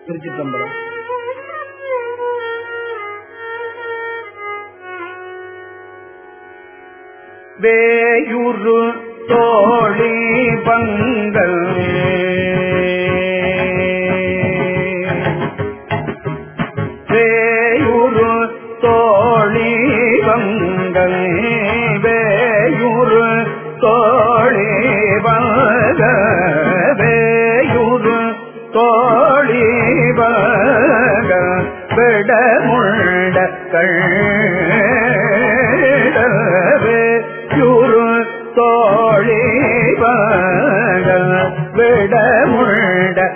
திருச்சிற்றம்பலம் வேயுரு தோழி பங்கள் வேயுரு தோழி பங்கள் வேயுரு தோழி பங்க வேயுரு தோழி பங்க விடமுண்ட கள்ளவே யுரு தோழி பங்க விடமுண்ட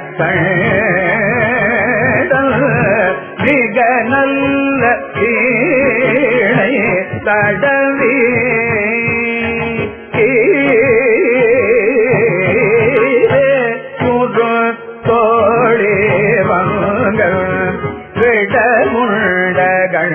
கள்ளல் மிக நல்ல கீழை தடவி யுரு தோழி பங்க விடமுண்டகள்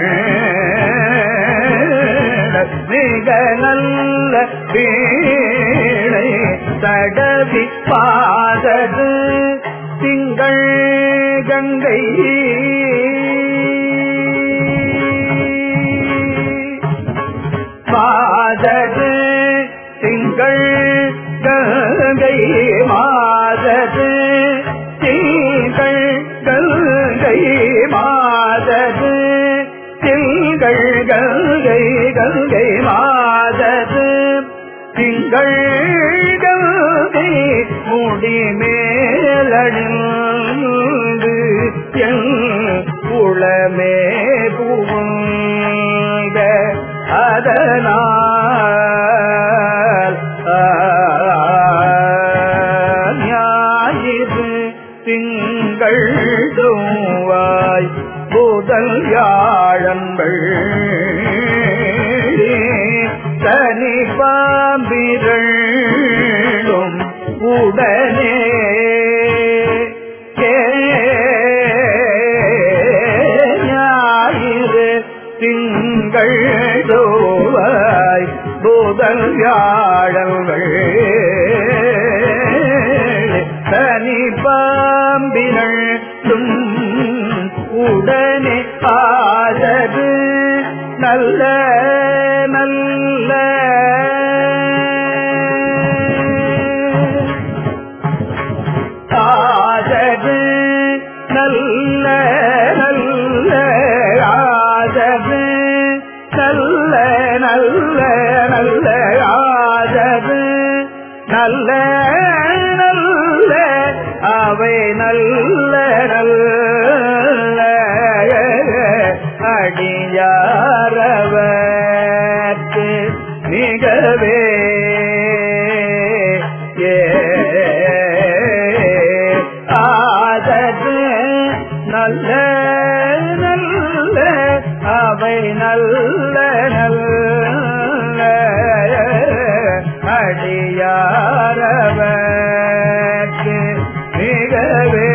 மிக நல்ல வீணை தடவி பாதது திங்கள் கங்கை பாதது திங்கள் கங்கை மாதது திங்கள் கங்கை மாதது திங்கள் கங்கை கங்கை மாதது திங்கள் கங்கை முடி மேலணிந்து என் உளமே புகுந்த அதனால் ஞாயிறு திங்கள் தூவாய் புதல் யாழங்கள் தனி பாம்பிரளும் உடனே ஞாயிறு திங்கள் தோவாய் புதல் வியாழங்கள் தனி பாம்பினும் உடனே ஆதது நல்ல நல்ல ஆதது நல்ல நல்ல ஆதது நல்ல நல்ல நல்ல ஆதது நல்ல நல்ல அவை நல்ல நல்ல அடியாரவர்க்கு மிகவே ஏ ஆதது நல்ல நல்ல அவை நல்ல நல்ல அடியாரவர்க்கு மிகவே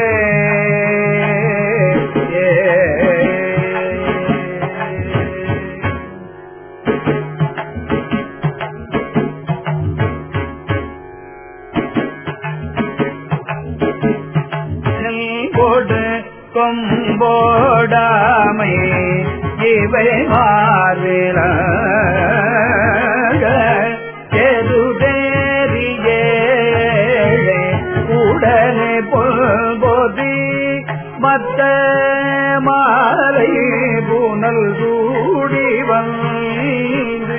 கொடு கொம்போடாமை இவை மாறில உடனே பொல்பொதி மத்த மாலை புனல் சூடி வந்து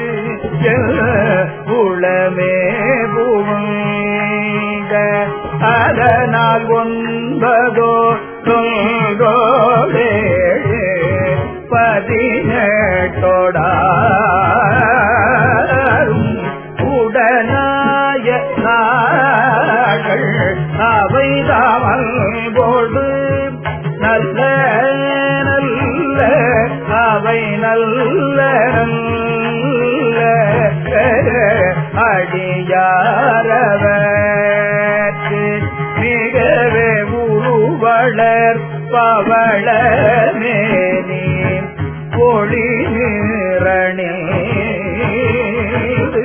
உளமே புவங்க அதனால் ஒன்பதோ தொங்கோடே பதினெட்டோடாரும் உடனாய நாகள் அவை தாமல் போடு நல்ல நல்ல அவை நல்ல நல்ல அடியாரவர்க்கு மிகவே உருவளர் பவள மேனி ஒளி நிறணில்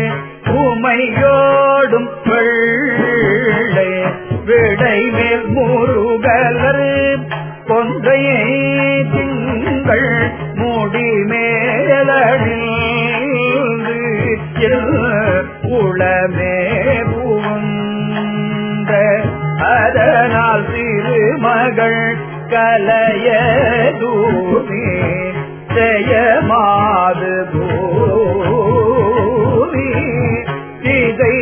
உமையோடும் வெள்ளை விடை மேல் முருகலர் கொன்றையை திங்கள் மூடி மேலணிந்து உளமே புகுந்த அதனால் திருமகள் கலைய தூமி ஜெயமாது பூமி இதை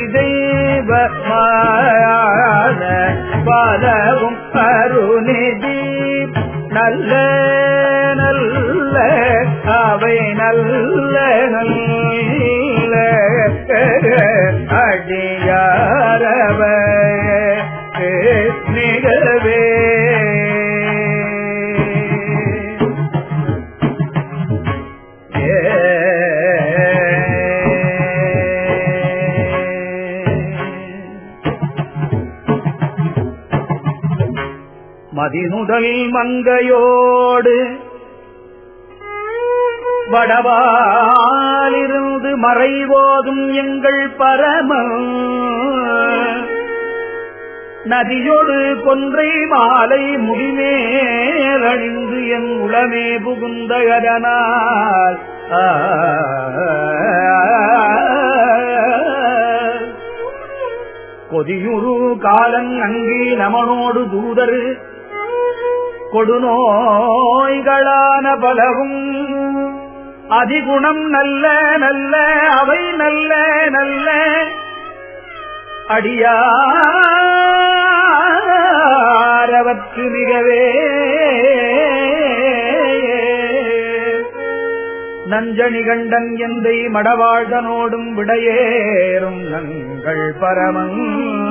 தெய்வமான பலவும் அருநிதி நல்ல நல்ல அவை நல்ல நல்ல அடியாரவ நிகழ்வே மதிமுதல் மங்கையோடு வடவாலிருந்து மறைவோதும் எங்கள் பரம நதியோடு கொன்றை மாலை முடிமேலணிந்து என் உளமே புகுந்தகதனால் கொதியுரு காலன் அங்கி நமனோடு தூதரு கொடுநோய்களான பலவும் அதிகுணம் நல்ல நல்ல அவை நல்ல நல்ல அடியாரவற்கு மிகவே நஞ்சணி கண்டன் எந்தை மடவாழ்தனோடும் விடையேறும் நங்கள் பரமன்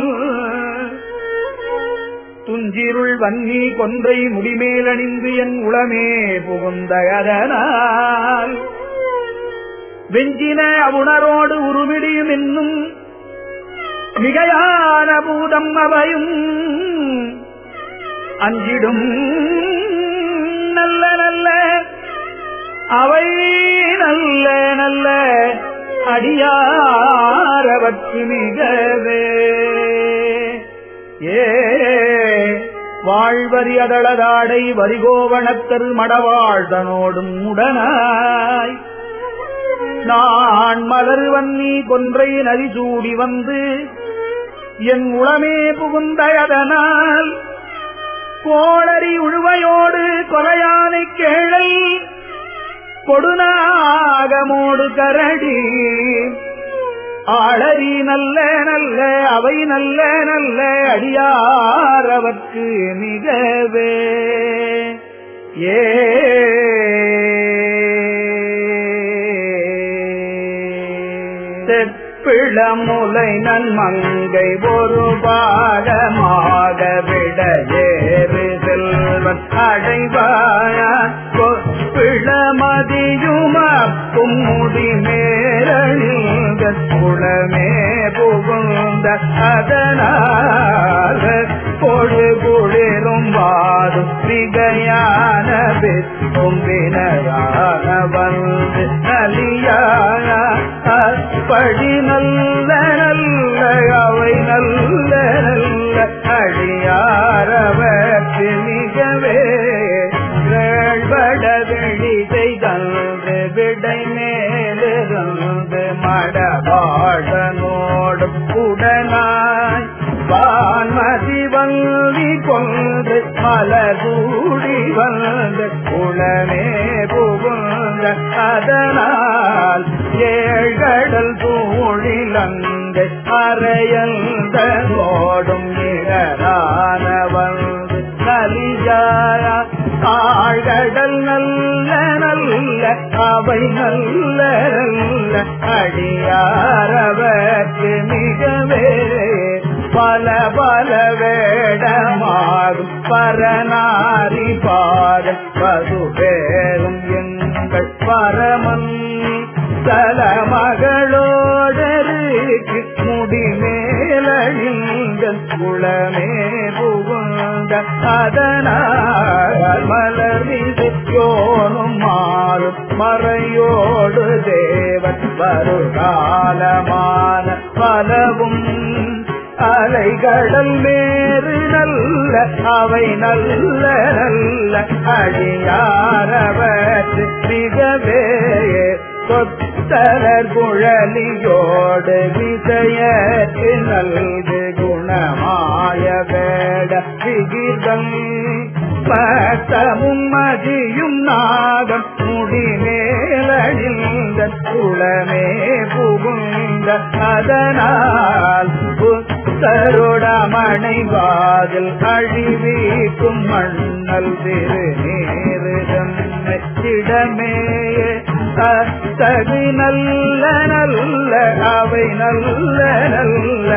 துஞ்சிருள் வன்னி கொன்றை முடிமேலணிந்து என் உளமே புகுந்த அதனால் வெஞ்சின அவுணரோடு உருவிடியும் என்னும் மிகையான பூதம் அவையும் அஞ்சிடும் நல்ல நல்ல அவை நல்ல நல்ல அடியாரவற்கு மிகவே ஏ வாழ்வரி அதளதாடை வரிகோவணத்தரு மடவாழ்தனோடும் உடனாய் நான் மலர் வன்னி கொன்றை நதி சூடி வந்து என் உளமே புகுந்தயதனால் கோளரி உழுவையோடு கொலையானை கேளல் கொடுநாகமோடு கரடி ஆளரி நல்ல நல்ல அவை நல்ல நல்ல அடியாரவர்க்கு மிகவே ஏ செப்பிளமுலை நன்மங்கை ஒரு பாகமாக விட ஏறு செல்வன் அடைவாய பிளமதியுமப்பும் முடி மேலணிந்த குளமே புகுந்த அதனால பொழு குளிரும் வாதும் மிகையான பித்தும் வினரான வந்து நலியான அப்படி நல்ல நல்ல அவை நல்ல நல்ல அழியாரவற்கு மிகவே கேழ்வட வெளி செய்தன்று விடை மேலிருந்து மடபாடனோடு உடனாய் வான்மதி வந்தி கொண்டு மலகூடி வந்து குளமே புகுந்த அதனால் ஏழ்கடல் தூழிலந்து அறையந்தோடும் இடரான வந்து நலிஜாரா ஆழ்கடல் நல்ல நல்ல அவை நல்ல நல்ல அடியாரவர்க்கு மிகவே பல பல வேடமாகும் பரநாரி பாத பதுபேரும் எங்கள் பரமன் தலமகளோடருக்கு முடிமேலணிங்கள் குளமே புகுந்த அதனால் மலர்மிசை யோனும் மாறும் மறையோடு தேவன் வருகாலமான பலவும் அலைகடல் மேறு நல்ல அவை நல்ல நல்ல அழியாரவற்று மிகவே கொத்தலர் குழலியோடு விஜயத்து நல்கு குணமாய வேட விகிதம் பத்தமும் மதியும் நாகம் முடிமேலழிந்த குளமே புகுந்த அதனால் புத்தருடமனை வாதில் அழிவீக்கும் மண்ணல் திரு நேரு தன்மை இடமேயே தகு நல்ல நல்ல அவை நல்ல நல்ல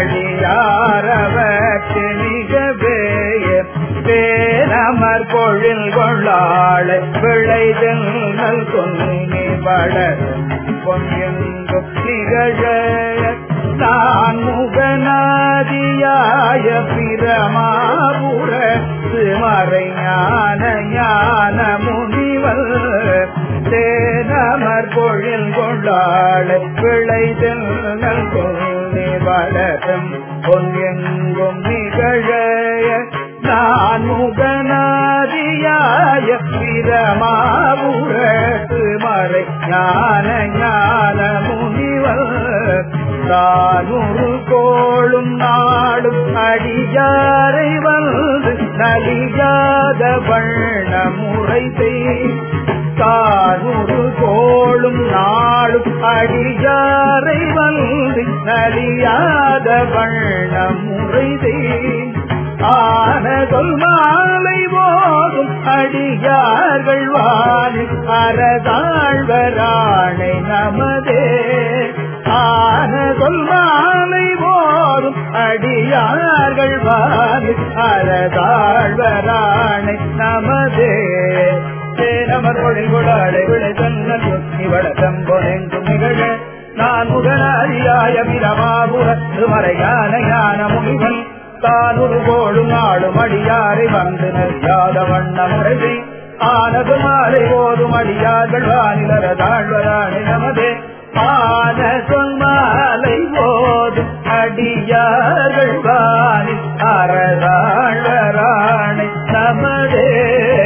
அழியாரவற்று மிகவேய பேரமர் பொழில் கொள்ளாள விளைதல் நல் கொன்னி வளர் பொங்கெங்கும் நிகழ தான் முகநாதியாய பிரமாபுர மறை ஞான ஞான முனிவர் தேனமர் பொழில் கொண்டாள் விளைதல் நல் கொன்னி வளரும் பொங்கெங்கும் நிகழ நான் முகநாதியாய பிரமாபுரத்து மறை ஞான ஞான முனிவர் தானூறு கோளும் நாடும் அடியாரை வந்து நலியாத வண்ண முறை செய் தானூறு கோளும் நாடும் அடியாரை வந்து நலியாத வண்ண முறை செய் ஆன சொல் மாலை போதும் அடியார்கள் வாணி அறதாழ்வராணை நமதே ஆன சொல் மாலை போதும் அடியார்கள் வாணி அறதாழ்வராணை நமதே நமர் கொழில் கொடாடை விளை தன்னல் இவளம் பொனெங்கும் நிகழ நான் முகனாரியாய பிரமாபுரத்து மறையான ஞான முனிவன் தானொரு கோடும் நாடும் அடியாரை வந்து நெறியாத வண்ண முறையை ஆனது மாலை ஓதும் அடியார்கள் வானிலர தாழ்வராணி நமதே ஆன சொல் மாலை போதும் அடியார்கள் வானில் அறதாழ்வராணி நமதே